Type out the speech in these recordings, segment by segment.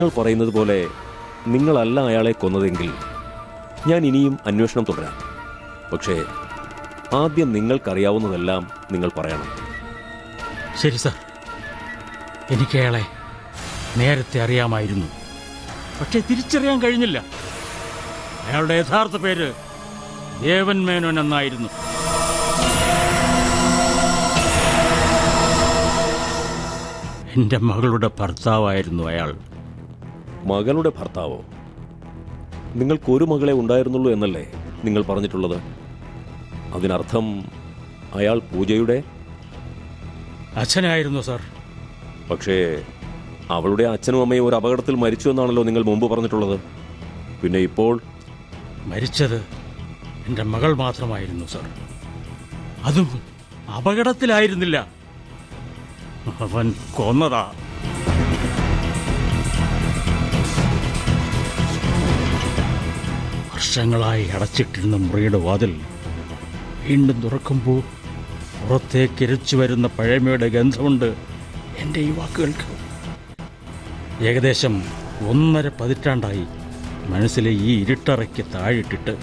നിങ്ങൾ പറയുന്നത് പോലെ നിങ്ങളല്ല അയാളെ കൊന്നതെങ്കിൽ ഞാൻ ഇനിയും അന്വേഷണം തുടരാം പക്ഷേ ആദ്യം നിങ്ങൾക്കറിയാവുന്നതെല്ലാം നിങ്ങൾ പറയണം ശരി സർ എനിക്ക് അയാളെ നേരത്തെ അറിയാമായിരുന്നു പക്ഷെ തിരിച്ചറിയാൻ കഴിഞ്ഞില്ല അയാളുടെ യഥാർത്ഥ പേര് ദേവൻ മേനോൻ എന്നായിരുന്നു എന്റെ മകളുടെ ഭർത്താവായിരുന്നു അയാൾ മകളുടെ ഭർത്താവോ നിങ്ങൾക്കൊരു മകളെ ഉണ്ടായിരുന്നുള്ളൂ എന്നല്ലേ നിങ്ങൾ പറഞ്ഞിട്ടുള്ളത് അതിനർത്ഥം അയാൾ പൂജയുടെ അച്ഛനായിരുന്നു സർ പക്ഷേ അവളുടെ അച്ഛനും അമ്മയും ഒരു അപകടത്തിൽ മരിച്ചു എന്നാണല്ലോ നിങ്ങൾ മുമ്പ് പറഞ്ഞിട്ടുള്ളത് പിന്നെ ഇപ്പോൾ മരിച്ചത് എന്റെ മകൾ മാത്രമായിരുന്നു സർ അതും അപകടത്തിലായിരുന്നില്ല അവൻ കൊന്നതാ വർഷങ്ങളായി അടച്ചിട്ടിരുന്ന മുറിയുടെ വാതിൽ വീണ്ടും തുറക്കുമ്പോൾ പുറത്തേക്ക് ഇരച്ചു വരുന്ന പഴമയുടെ ഗന്ധമുണ്ട് എൻ്റെ ഈ വാക്കുകൾക്ക് ഏകദേശം ഒന്നര പതിറ്റാണ്ടായി മനസ്സിലെ ഈ ഇരുട്ടറയ്ക്ക് താഴിട്ടിട്ട്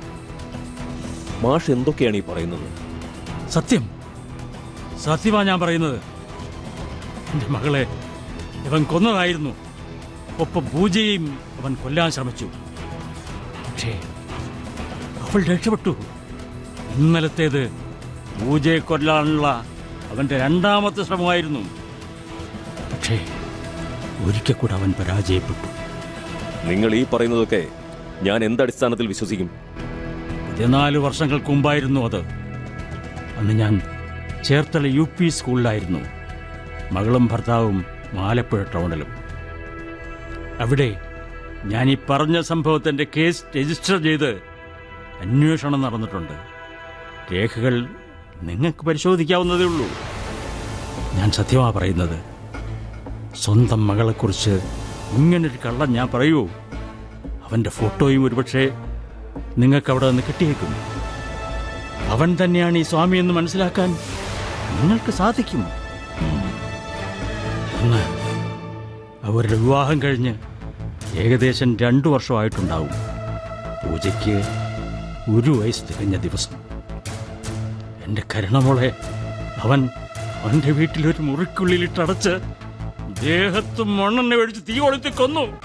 മാഷ് എന്തൊക്കെയാണ് ഈ പറയുന്നത് സത്യം സത്യമാ ഞാൻ പറയുന്നത് എൻ്റെ മകളെ ഇവൻ കൊന്നതായിരുന്നു ഒപ്പം പൂജയും അവൻ കൊല്ലാൻ ശ്രമിച്ചു പക്ഷേ അവൾ രക്ഷപ്പെട്ടു ഇന്നലത്തേത് പൂജയെ കൊല്ലാനുള്ള അവന്റെ രണ്ടാമത്തെ ശ്രമമായിരുന്നു പക്ഷേ ഒരിക്കൽ കൂടെ അവൻ പരാജയപ്പെട്ടു നിങ്ങൾ ഈ പറയുന്നതൊക്കെ ഞാൻ എന്തടിസ്ഥാനത്തിൽ വിശ്വസിക്കും പതിനാല് വർഷങ്ങൾക്ക് മുമ്പായിരുന്നു അത് അന്ന് ഞാൻ ചേർത്തല യു പി സ്കൂളിലായിരുന്നു മകളും ഭർത്താവും ആലപ്പുഴ ടൗണിലും അവിടെ ഞാൻ ഈ പറഞ്ഞ സംഭവത്തിന്റെ കേസ് രജിസ്റ്റർ ചെയ്ത് അന്വേഷണം നടന്നിട്ടുണ്ട് രേഖകൾ നിങ്ങൾക്ക് പരിശോധിക്കാവുന്നതേ ഉള്ളൂ ഞാൻ സത്യമാ പറയുന്നത് സ്വന്തം മകളെക്കുറിച്ച് ഇങ്ങനൊരു കള്ളം ഞാൻ പറയൂ അവന്റെ ഫോട്ടോയും ഒരുപക്ഷെ നിങ്ങൾക്ക് അവിടെ നിന്ന് കിട്ടിയേക്കും അവൻ തന്നെയാണ് ഈ സ്വാമി എന്ന് മനസ്സിലാക്കാൻ നിങ്ങൾക്ക് സാധിക്കും അന്ന് അവരുടെ വിവാഹം കഴിഞ്ഞ് ഏകദേശം രണ്ടു വർഷമായിട്ടുണ്ടാവും പൂജയ്ക്ക് ഒരു വയസ്സ് തികഞ്ഞ ദിവസം എന്റെ കരുണമോളെ അവൻ അവന്റെ വീട്ടിലൊരു മുറിക്കുള്ളിലിട്ടടച്ച് ദേഹത്തും മണ്ണെണ്ണ ഒഴിച്ച് തീ കൊളുത്തി കൊന്നു